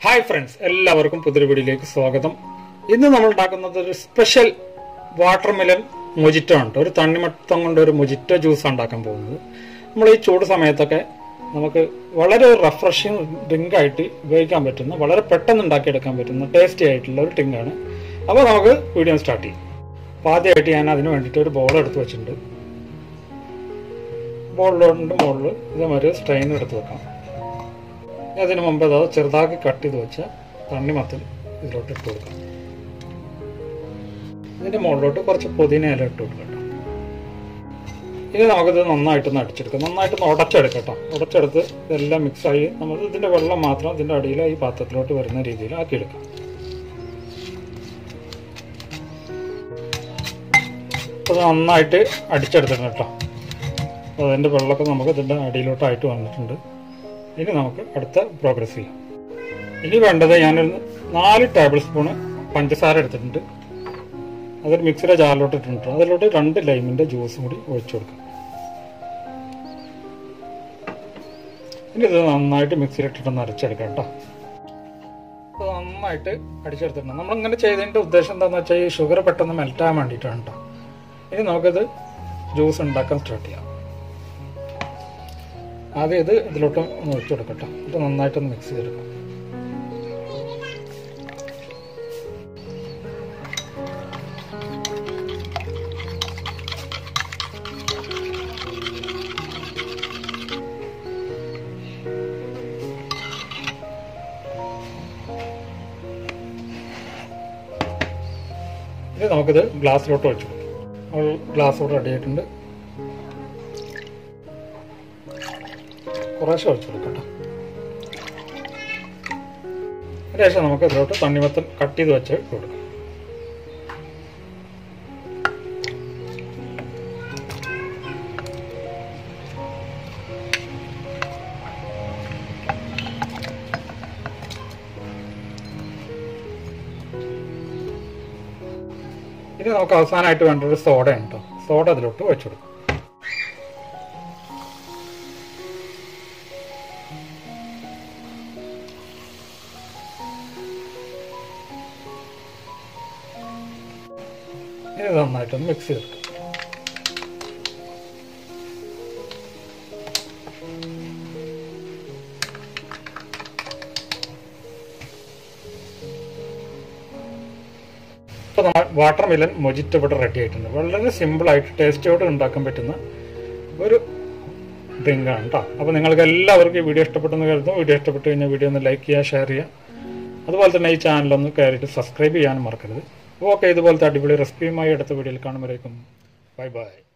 hi friends എല്ലാവർക്കും പുതിയൊരു വീഡിയോയിലേക്ക് സ്വാഗതം ഇന്ന് നമ്മൾ ഉണ്ടാക്കുന്നത് ഒരു സ്പെഷ്യൽ വാട്ടർമെലൻ മൊജിറ്റോ ആണ് ഒരു തണ്ണിമത്തം കൊണ്ട് ഒരു മൊജിറ്റോ ജ്യൂസ് ഉണ്ടാക്കാൻ പോകുന്നത് നമ്മൾ ഈ ചൂട് സമയത്തൊക്കെ നമുക്ക് വളരെ റിഫ്രഷിങ് ഡ്രിങ്ക് ആയിട്ട് ഉപയോഗിക്കാൻ പറ്റുന്ന വളരെ പെട്ടെന്ന് ഉണ്ടാക്കിയെടുക്കാൻ പറ്റുന്ന ടേസ്റ്റി ആയിട്ടുള്ള ഒരു ഡ്രിങ്ക് ആണ് അപ്പോൾ നമുക്ക് വീഡിയോ സ്റ്റാർട്ട് ചെയ്യും അപ്പോൾ ആദ്യമായിട്ട് ഞാൻ അതിന് വേണ്ടിയിട്ട് ഒരു ബോൾ എടുത്ത് വെച്ചിട്ടുണ്ട് ബോളിലോണ്ട് മുകളിൽ ഇതേമാതിരി സ്ട്രെയിൻ എടുത്ത് വെക്കാം അതിന് മുമ്പ് അത് ചെറുതാക്കി കട്ട് ചെയ്ത് വെച്ച തണ്ണിമത്തൽ ഇതിലോട്ട് ഇട്ട് കൊടുക്കാം ഇതിന്റെ മുകളിലോട്ട് കുറച്ച് പുതിന ഇല ഇട്ട് കൊടുക്കാം കേട്ടോ ഇനി നമുക്കിത് നന്നായിട്ടൊന്ന് അടിച്ചെടുക്കാം നന്നായിട്ടൊന്ന് ഉടച്ചെടുക്കാം കേട്ടോ ഉടച്ചെടുത്ത് ഇതെല്ലാം മിക്സായി നമ്മൾ ഇതിന്റെ വെള്ളം മാത്രം ഇതിന്റെ അടിയിൽ ഈ പാത്രത്തിലോട്ട് വരുന്ന രീതിയിൽ ആക്കിയെടുക്കാം അപ്പോൾ നന്നായിട്ട് അടിച്ചെടുത്തിട്ടുണ്ട് കേട്ടോ അപ്പോൾ അതിൻ്റെ വെള്ളമൊക്കെ നമുക്ക് ഇതിൻ്റെ അടിയിലോട്ടായിട്ട് വന്നിട്ടുണ്ട് ഇനി നമുക്ക് അടുത്ത പ്രോഗ്രസ് ചെയ്യാം ഇനി വേണ്ടത് ഞാനൊരു നാല് ടേബിൾ സ്പൂണ് പഞ്ചസാര എടുത്തിട്ടുണ്ട് അതൊരു മിക്സിയുടെ ജാറിലോട്ട് ഇട്ടിട്ടുണ്ട് അതിലോട്ട് രണ്ട് ലൈമിൻ്റെ ജ്യൂസും കൂടി ഒഴിച്ചു കൊടുക്കാം ഇനി ഇത് നന്നായിട്ട് മിക്സിയിലിട്ടിട്ടൊന്ന് അരച്ചെടുക്കാം കേട്ടോ അപ്പോൾ നന്നായിട്ട് അടിച്ചെടുത്തിട്ടുണ്ട് നമ്മളിങ്ങനെ ചെയ്തതിൻ്റെ ഉദ്ദേശം എന്താണെന്ന് വെച്ചാൽ ഈ ഷുഗർ പെട്ടെന്ന് മെൽറ്റാൻ വേണ്ടിയിട്ടാണ് കേട്ടോ ഇനി നമുക്കിത് ജ്യൂസ് ഉണ്ടാക്കാൻ സ്റ്റാർട്ട് ചെയ്യാം ആദ്യം ഇത് ഇതിലോട്ട് ഒന്ന് ഒഴിച്ചു കൊടുക്കട്ടെ ഇത് നന്നായിട്ടൊന്ന് മിക്സ് ചെയ്തെടുക്കാം ഇനി നമുക്കിത് ഗ്ലാസ്സിലോട്ട് ഒഴിച്ചു കൊടുക്കാം ഗ്ലാസ്സോട് റെഡി ആയിട്ടുണ്ട് കുറേശ്ശെ ഒഴിച്ചു കൊടുക്കട്ടെ ശേഷം നമുക്ക് ഇതിലോട്ട് തണ്ണിമത്തൻ കട്ട് ചെയ്ത് വെച്ച് കൊടുക്കാം ഇനി നമുക്ക് അവസാനമായിട്ട് വേണ്ട ഒരു സോഡ ഉണ്ടോ സോഡ അതിലോട്ട് വെച്ചു കൊടുക്കും ഇത് നന്നായിട്ടൊന്ന് മിക്സ് ചെയ്തെടുക്കാം ഇപ്പോൾ വാട്ടർ മിലൻ മൊജിറ്റോ ഇവിടെ റെഡി ആയിട്ടുണ്ട് വളരെ സിമ്പിളായിട്ട് ടേസ്റ്റോടെ ഉണ്ടാക്കാൻ പറ്റുന്ന ഒരു ഡ്രിങ്കാണ് കേട്ടോ അപ്പോൾ നിങ്ങൾക്ക് എല്ലാവർക്കും ഈ വീഡിയോ ഇഷ്ടപ്പെട്ടെന്ന് കരുതുന്നു വീഡിയോ ഇഷ്ടപ്പെട്ട് കഴിഞ്ഞാൽ വീഡിയോ ഒന്ന് ലൈക്ക് ചെയ്യുക ഷെയർ ചെയ്യുക അതുപോലെ തന്നെ ഈ ചാനലൊന്ന് കയറിയിട്ട് സബ്സ്ക്രൈബ് ചെയ്യാനും മറക്കരുത് ഓക്കെ ഇതുപോലത്തെ അടിപൊളി റെസിപ്പിയുമായി അടുത്ത വീഡിയോയിൽ കാണുമ്പോഴേക്കും ബൈ ബൈ